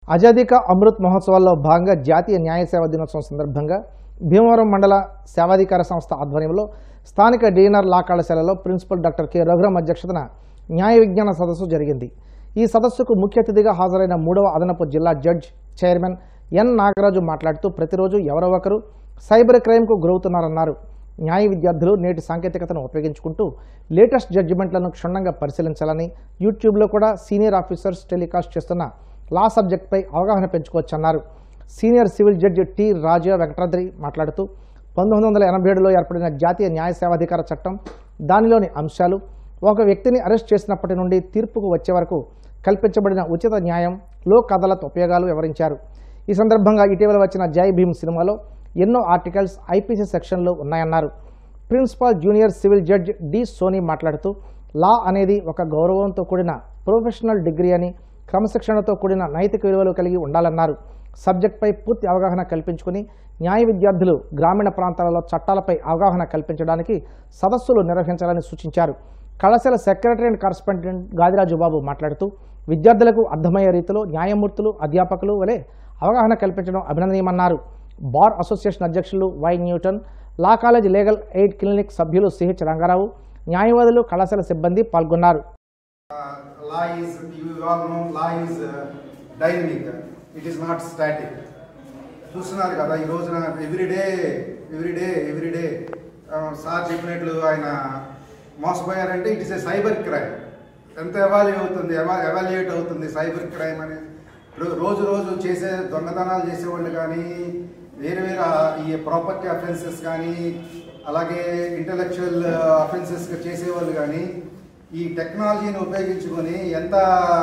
ఆజాదీ కా అమృత్ మహోత్సవాల్లో భాగంగా జాతీయ న్యాయ సేవా దినోత్సవం సందర్భంగా భీమవరం మండల సేవాధికార సంస్థ ఆధ్వర్యంలో స్థానిక డిఎన్ఆర్ లా కళాశాలలో ప్రిన్సిపల్ డాక్టర్ కె రఘురాం అధ్యక్షతన న్యాయ విజ్ఞాన సదస్సు జరిగింది ఈ సదస్సుకు ముఖ్య అతిథిగా హాజరైన మూడవ అదనపు జిల్లా జడ్జ్ చైర్మన్ ఎన్ నాగరాజు మాట్లాడుతూ ప్రతిరోజు ఎవరో ఒకరు సైబర్ క్రైమ్కు గురవుతున్నారన్నారు న్యాయ విద్యార్థులు నేటి సాంకేతికతను ఉపయోగించుకుంటూ లేటెస్ట్ జడ్జిమెంట్లను క్షుణ్ణంగా పరిశీలించాలని యూట్యూబ్లో కూడా సీనియర్ ఆఫీసర్స్ టెలికాస్ట్ చేస్తున్న లా సబ్జెక్ట్పై అవగాహన పెంచుకోవచ్చన్నారు senior civil judge T Raja Venkatadri మాట్లాడుతూ పంతొమ్మిది వందల ఎనభై ఏడులో ఏర్పడిన జాతీయ న్యాయ సేవాధికార చట్టం దానిలోని అంశాలు ఒక వ్యక్తిని అరెస్ట్ చేసినప్పటి నుండి తీర్పుకు వచ్చే వరకు కల్పించబడిన ఉచిత న్యాయం లోక్ అదాలత్ ఉపయోగాలు వివరించారు ఈ సందర్భంగా ఇటీవల వచ్చిన జై భీమ్ సినిమాలో ఎన్నో ఆర్టికల్స్ ఐపీసీ సెక్షన్లో ఉన్నాయన్నారు principal junior civil judge D Soni మాట్లాడుతూ లా అనేది ఒక గౌరవంతో కూడిన ప్రొఫెషనల్ డిగ్రీ అని క్రమశిక్షణతో కూడిన నైతిక విలువలు కలిగి ఉండాలన్నారు సబ్జెక్ట్పై పూర్తి అవగాహన కల్పించుకుని న్యాయ విద్యార్థులు గ్రామీణ ప్రాంతాలలో చట్టాలపై అవగాహన కల్పించడానికి సదస్సులు నిర్వహించాలని సూచించారు కళాశాల secretary and correspondent Gadiraju Babu మాట్లాడుతూ విద్యార్థులకు అర్థమయ్యే రీతిలో న్యాయమూర్తులు అధ్యాపకులు వలె అవగాహన కల్పించడం అభినందనీయమన్నారు బార్ అసోసియేషన్ అధ్యక్షులు Y Newton law college legal aid clinic సభ్యులు సిహెచ్ రంగారావు న్యాయవాదులు కళాశాల సిబ్బంది పాల్గొన్నారు Uh, law is, you all know, law is uh, dynamic. It is not static. చూస్తున్నారు కదా ఈ రోజున ఎవ్రీడే ఎవ్రీడే ఎవ్రీడే సార్ చెప్పినట్లు ఆయన మోసపోయారంటే it is a cyber crime ఎంత ఎవాల్యూ అవుతుంది ఎవాల్యుయేట్ అవుతుంది సైబర్ క్రైమ్ అని రో- రోజు రోజు చేసే దొంగతనాలు చేసేవాళ్ళు కానీ వేరే వేరే ఈ ప్రాపర్టీ అఫెన్సెస్ కానీ అలాగే ఇంటలెక్చువల్ అఫెన్సెస్ చేసేవాళ్ళు కానీ ఈ టెక్నాలజీని ఉపయోగించుకొని ఎంత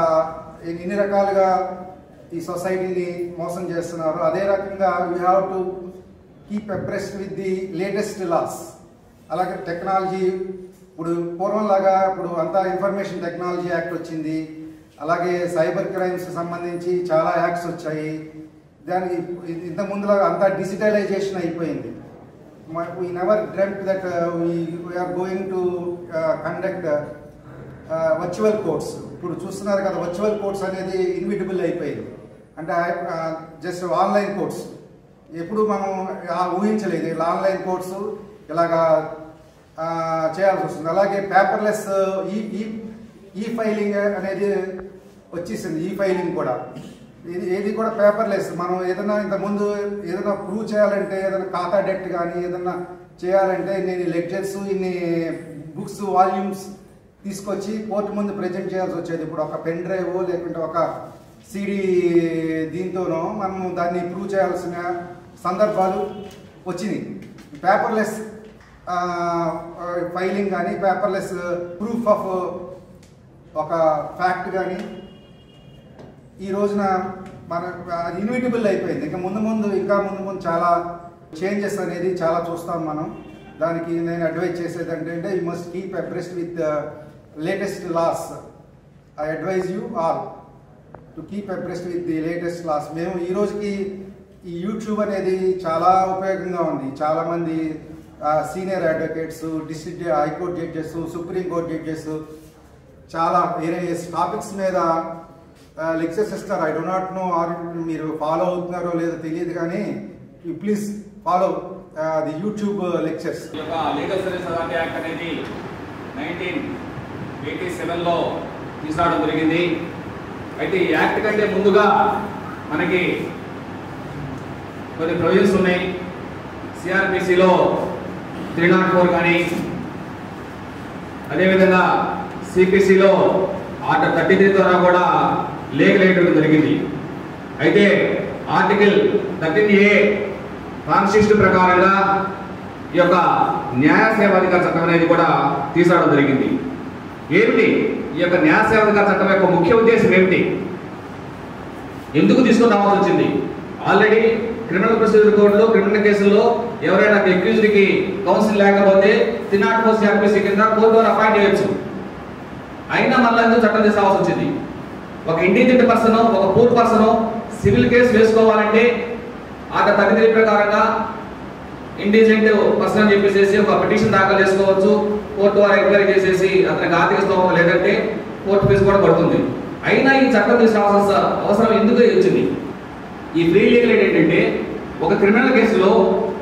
ఎన్ని రకాలుగా ఈ సొసైటీని మోసం చేస్తున్నారు అదే రకంగా we have to keep abreast with the latest laws అలాగే టెక్నాలజీ ఇప్పుడు పూర్వంలాగా ఇప్పుడు అంతా ఇన్ఫర్మేషన్ టెక్నాలజీ యాక్ట్ వచ్చింది అలాగే సైబర్ క్రైమ్స్ సంబంధించి చాలా యాక్ట్స్ వచ్చాయి దానికి ఇంత ముందులాగా అంతా డిజిటలైజేషన్ అయిపోయింది we never dreamt that we are going to conduct virtual courts ఇప్పుడు చూస్తున్నారు కదా వర్చువల్ కోర్ట్స్ అనేది ఇన్విటబుల్ అయిపోయింది అంటే జస్ట్ ఆన్లైన్ కోర్ట్స్ ఎప్పుడు మనం ఆ ఊహించలేదు ఇలా ఆన్లైన్ కోర్ట్స్ ఇలాగా ఆ, చేయాల్సి వస్తుంది అలాగే పేపర్లెస్ ఈ ఈ ఈ ఫైలింగ్ అనేది వచ్చేసింది ఈ ఫైలింగ్ కూడా ఇది ఏది కూడా పేపర్లెస్ మనం ఏదైనా ఇంతకుముందు ఏదైనా ప్రూవ్ చేయాలంటే ఏదైనా ఖాతా డెట్ కానీ ఏదైనా చేయాలంటే నేను లెక్చర్స్ ఇన్ని బుక్స్ వాల్యూమ్స్ తీసుకొచ్చి కోర్టు ముందు ప్రజెంట్ చేయాల్సి వచ్చేది ఇప్పుడు ఒక పెన్ డ్రైవ్ లేకుంటే ఒక సిడి దీంతోనో మనం దాన్ని ప్రూవ్ చేయాల్సిన సందర్భాలు వచ్చినాయి పేపర్లెస్ ఫైలింగ్ కానీ పేపర్లెస్ ప్రూఫ్ ఆఫ్ ఒక ఫ్యాక్ట్ కానీ ఈ రోజున మన ఇన్విటబుల్ అయిపోయింది ఇంకా ముందు ముందు ఇంకా ముందు ముందు చాలా చేంజెస్ అనేది చాలా చూస్తాం మనం దానికి నేను అడ్వైజ్ చేసేది ఏంటంటే you must keep abreast with latest laws I advise you all to keep abreast with the latest laws మేము ఈ రోజుకి ఈ యూట్యూబ్ అనేది చాలా ఉపయోగంగా ఉంది చాలామంది senior advocates district high court judges supreme court judges చాలా వేరే టాపిక్స్ మీద లెక్చర్స్ ఇస్తారు I do not know or మీరు ఫాలో అవుతున్నారో లేదో తెలియదు కానీ you please follow the YouTube lectures ఈ యొక్క లీగల్ సర్వీస్ అథారిటీ యాక్ట్ అనేది నైన్టీన్ ఎయిటీ సెవెన్లో తీసుకురావడం జరిగింది అయితే ఈ యాక్ట్ కంటే ముందుగా మనకి కొన్ని ప్రొవిజన్స్ ఉన్నాయి సిఆర్పిసిలో త్రీ నాట్ ఫోర్ కానీ అదేవిధంగా సిపిసిలో ఆర్డర్ థర్టీ త్రీ ద్వారా కూడా లీగల్ ఎయిడ్ ఇవ్వడం జరిగింది అయితే ఆర్టికల్ థర్టీన్ ఏ కాన్స్టిట్యూషన్ ప్రకారంగా ఈ యొక్క న్యాయ సేవాధికార చట్టం అనేది కూడా తీసుకురావడం జరిగింది ఏమిటి ఈ యొక్క న్యాయ సేవాధికార చట్టం యొక్క ముఖ్య ఉద్దేశం ఏమిటి ఎందుకు తీసుకొని రావాల్సి వచ్చింది ఆల్రెడీ క్రిమినల్ ప్రొసీజర్ కోడ్లో క్రిమినల్ కేసుల్లో ఎవరైనా అక్యూజ్డ్కి కౌన్సిల్ లేకపోతే తినాట్ ఫోర్ సిఆర్పిసి కింద కోర్టు ద్వారా అపాయింట్ చేయొచ్చు అయినా మళ్ళీ ఎందుకు చట్టం తీసుకురావాల్సి వచ్చింది ఒక ఇండిజెంట్ పర్సన్ ఒక పూర్ పర్సన్ సివిల్ కేసు వేసుకోవాలంటే ఆ తదితరి ప్రకారంగా ఇండిజెంట్ పర్సన్ అని చెప్పేసి ఒక పిటిషన్ దాఖలు చేసుకోవచ్చు కోర్టు వారు ఎంక్వైరీ చేసేసి అతనికి ఆర్థిక స్తోమం లేదంటే కోర్టు ఫీజు కూడా పడుతుంది అయినా ఈ చట్టం తీసుకురావాల్సిన అవసరం ఎందుకు వచ్చింది ఈ ఫ్రీ లీగల్ ఎయిడ్ ఏంటంటే ఒక క్రిమినల్ కేసులో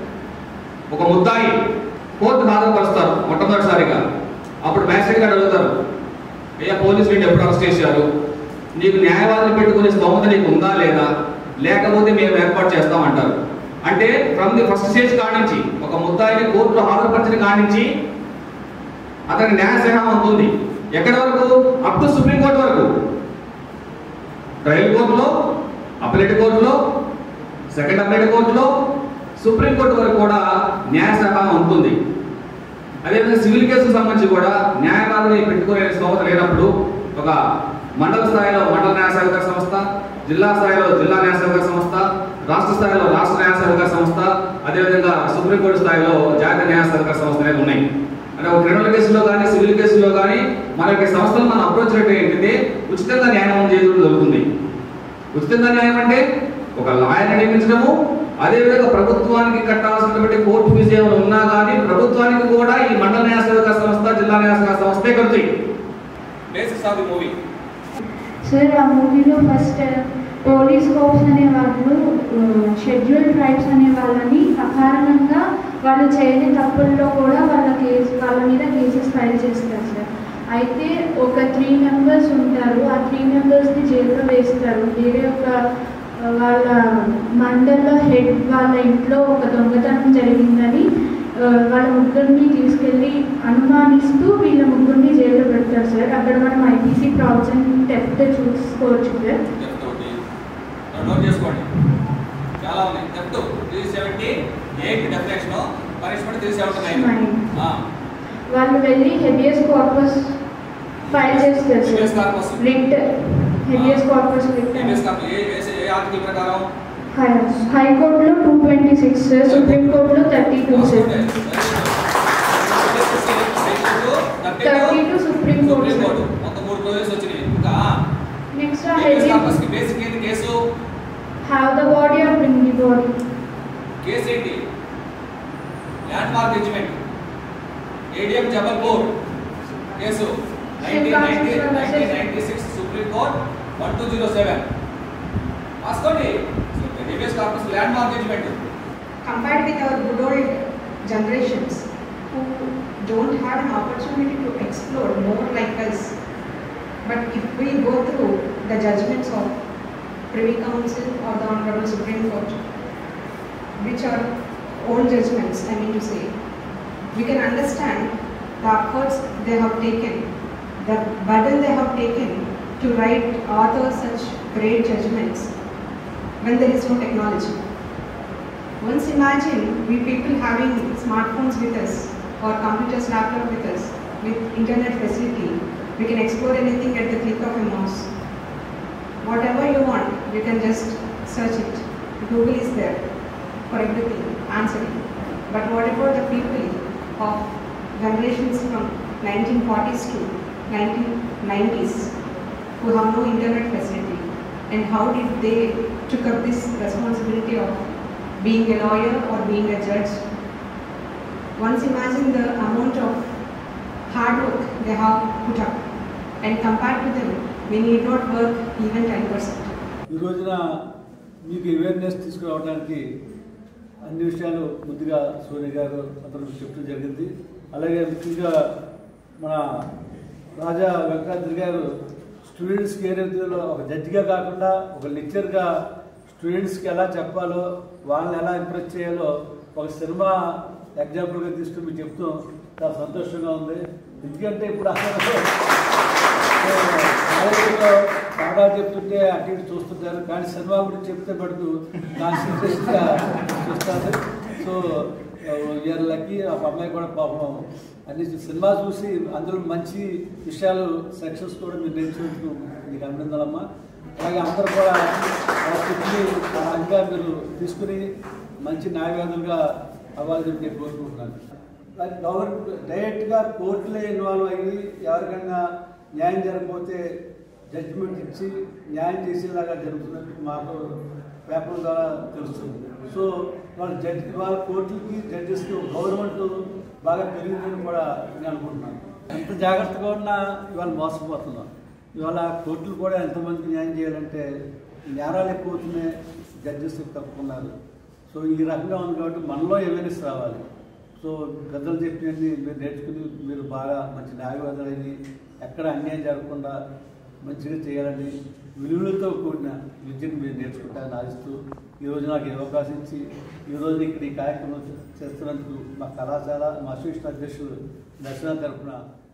ఒక ముద్దాయి కోర్టు హాజరుపరుస్తారు మొట్టమొదటిసారిగా అప్పుడు మ్యాజిస్ట్రేట్ గారు అడుగుతారు అయ్యా పోలీసులు నిన్ను ఎప్పుడు అరెస్ట్ చేశారు నీకు న్యాయవాదిని పెట్టుకునే స్తోమత నీకు ఉందా లేదా లేకపోతే మేము ఏర్పాటు చేస్తాం అంటారు అంటే ఫ్రమ్ ది ఫస్ట్ స్టేజ్ కాడి నుంచి ఒక ముద్దాయిని కోర్టులో హాజరుపరిచిన కాడి నుంచి అతనికి న్యాయ సహాయం ఉంటుంది ఎక్కడి వరకు అప్ టు సుప్రీంకోర్టు వరకు ట్రయల్ కోర్టులో అప్పలేట్ కోర్టులో సెకండ్ అప్పలేట్ కోర్టులో సుప్రీంకోర్టు వరకు కూడా న్యాయ సహాయం ఉంటుంది అదేవిధంగా సివిల్ కేసుకు సంబంధించి కూడా న్యాయవాదిని పెట్టుకునే స్తోమత లేనప్పుడు ఒక మండల స్థాయిలో మండల న్యాయ సహకార సంస్థ జిల్లా స్థాయిలో జిల్లా న్యాయ సహకార సంస్థ రాష్ట్ర స్థాయిలో రాష్ట్ర న్యాయ సహకార సంస్థ అదేవిధంగా సుప్రీంకోర్టు స్థాయిలో జాతీయ న్యాయ సహకార సంస్థ అనేది ఉన్నాయి అంటే ఒక క్రిమినల్ కేసులో కానీ సివిల్ కేసులో కానీ మన యొక్క సంస్థలు మనం అప్రోచ్ రేట్ ఏంటంటే ఉచితంగా న్యాయం చేయడం జరుగుతుంది ఉచితంగా న్యాయం అంటే ఒక లాయర్ని నియమించడము అదేవిధంగా ప్రభుత్వానికి కట్టాల్సినటువంటి కోర్టు ఫీజు ఏమైనా ఉన్నా కానీ ప్రభుత్వానికి కూడా ఈ మండల న్యాయ సేవక సంస్థ జిల్లా న్యాయ సేవక సంస్థే కడుతాయి basics of the movie sir ఆ మూవీలో ఫస్ట్ పోలీస్ హోప్స్ అనే వాళ్ళు షెడ్యూల్ ట్రైబ్స్ అనే వాళ్ళని అకారణంగా వాళ్ళు చేయని తప్పుల్లో కూడా వాళ్ళ కేసు వాళ్ళ మీద కేసెస్ ఫైల్ చేస్తారు సార్ అయితే ఒక త్రీ మెంబర్స్ ఉంటారు ఆ త్రీ మెంబర్స్ని జైల్లో వేస్తారు వేరే ఒక ఆ, వాళ్ళ మండల్లో హెడ్ వాళ్ళ ఇంట్లో ఒక దొంగతనం జరిగిందని ఆ, వాళ్ళ ముగ్గురిని తీసుకెళ్ళి అనుమానిస్తూ వీళ్ళ ముగ్గురిని జైల్లో పెడతారు సార్ అక్కడ మనం ఐపీసీ ప్రాబ్లమ్ టెఫ్ట్ చూసుకోవచ్చు సార్ నోట్ చేసుకోండి చాలా ఉన్నాయి theft three seventy eight definition punishment three seventy nine వాళ్ళు వెళ్ళి హెబియస్ కార్పస్ ఫైల్ చేస్తారు Habeas sir corpus. Writ habeas corpus writ ఏ ఏ ఆర్టికల్ ప్రకారం హైకోర్టులో టూ ట్వంటీ సిక్స్ సార్ సుప్రీంకోర్టులో thirty two sir thirty two supreme court sir మొత్తం మూడు ప్రొవిజన్స్ వచ్చినాయి ఇంకా నెక్స్ట్ హెబియస్ హెబియస్ కార్పస్ కి బేసిక్ ఏంటి case have the body are bring the body case ఏంటి landmark judgment ADM Jabalpur case nineteen ninety six supreme court one two zero seven రాసుకోండి habeas corpus landmark judgment compared with our good old generations who don't have an opportunity to explore more like us. But if we go through the judgments of Privy Council or the Honorable Supreme Court, which are own judgments, I mean to say, we can understand the efforts they have taken, the burden they have taken to write author such great judgments when there is no technology. Once imagine we people having smartphones with us or computers, laptop with us with internet facility, we can explore anything at the click of a mouse. Whatever you want, you can just search it. Google is there for everything, answering. But what about the people of generations from 1940s to 1990s who have no internet facility? And how did they took up this responsibility of being a lawyer or being a judge. Once imagine the amount of hard work they have put up and compared to them, we need not work even 10%. ఈ రోజున మీకు awareness తీసుకురావడానికి అన్ని విషయాలు ముందుగా సోని గారు అతను చెప్పడం జరిగింది అలాగే ముఖ్యంగా మన రాజా వెంకటాద్రి గారు స్టూడెంట్స్కి ఏ రీతిలో ఒక జడ్జిగా కాకుండా ఒక లెక్చర్గా స్టూడెంట్స్కి ఎలా చెప్పాలో వాళ్ళని ఎలా ఇంప్రెస్ చేయాలో ఒక సినిమా ఎగ్జాంపుల్గా తీసుకుని మీకు చెప్తూ చాలా సంతోషంగా ఉంది ఎందుకంటే ఇప్పుడు అసలు కాలేజీలో పాఠాలు చెప్తుంటే అటు ఇటు చూస్తుంటారు కానీ సినిమా గురించి చెప్తే పడుతూ కాన్సన్ట్రేషన్గా చూస్తారు సో ఇయర్ లక్కీ ఆ అమ్మాయి కూడా పాపం అన్ని సినిమా చూసి అందులో మంచి విషయాలు సెక్షన్స్ కూడా మీరు నేర్చుకుంటూ మీకు అభినందనమ్మా అలాగే అందరూ కూడా ఆ స్టిప్ని ఇంకా మీరు తీసుకుని మంచి న్యాయవాదులుగా అవ్వాలని నేను కోరుకుంటున్నాను గవర్నమెంట్ డైరెక్ట్గా కోర్టులే ఇన్వాల్వ్ అయ్యి ఎవరికైనా న్యాయం జరగకపోతే జడ్జిమెంట్ ఇచ్చి న్యాయం చేసేలాగా జరుగుతున్నట్టు మాకు పేపర్ ద్వారా తెలుస్తుంది సో వాళ్ళ జడ్జి వాళ్ళ కోర్టులకి జడ్జెస్కి గవర్నమెంట్ బాగా పెరిగిందని కూడా నేను అనుకుంటున్నాను ఎంత జాగ్రత్తగా ఉన్నా ఇవాళ మోసపోతున్నాం ఇవాళ కోర్టులు కూడా ఎంతమందికి న్యాయం చేయాలంటే నేరాలు ఎక్కువ అవుతున్నాయి జడ్జెస్ తక్కువ ఉన్నారు సో ఈ రకంగా ఉంది కాబట్టి మనలో అవేర్నెస్ రావాలి సో పెద్దలు చెప్పినవి మీరు నేర్చుకుని మీరు బాగా మంచి న్యాయవాదులని ఎక్కడ అన్యాయం జరగకుండా మంచిగా చేయాలని విలువలతో కూడిన విద్యను మీరు నేర్చుకుంటారని ఆశిస్తూ ఈరోజు నాకు ఈ అవకాశం ఇచ్చి ఈరోజు ఇక్కడ ఈ కార్యక్రమం చేస్తున్నందుకు మా కళాశాల మా అసోసియేషన్ అధ్యక్షులు దర్శన తరఫున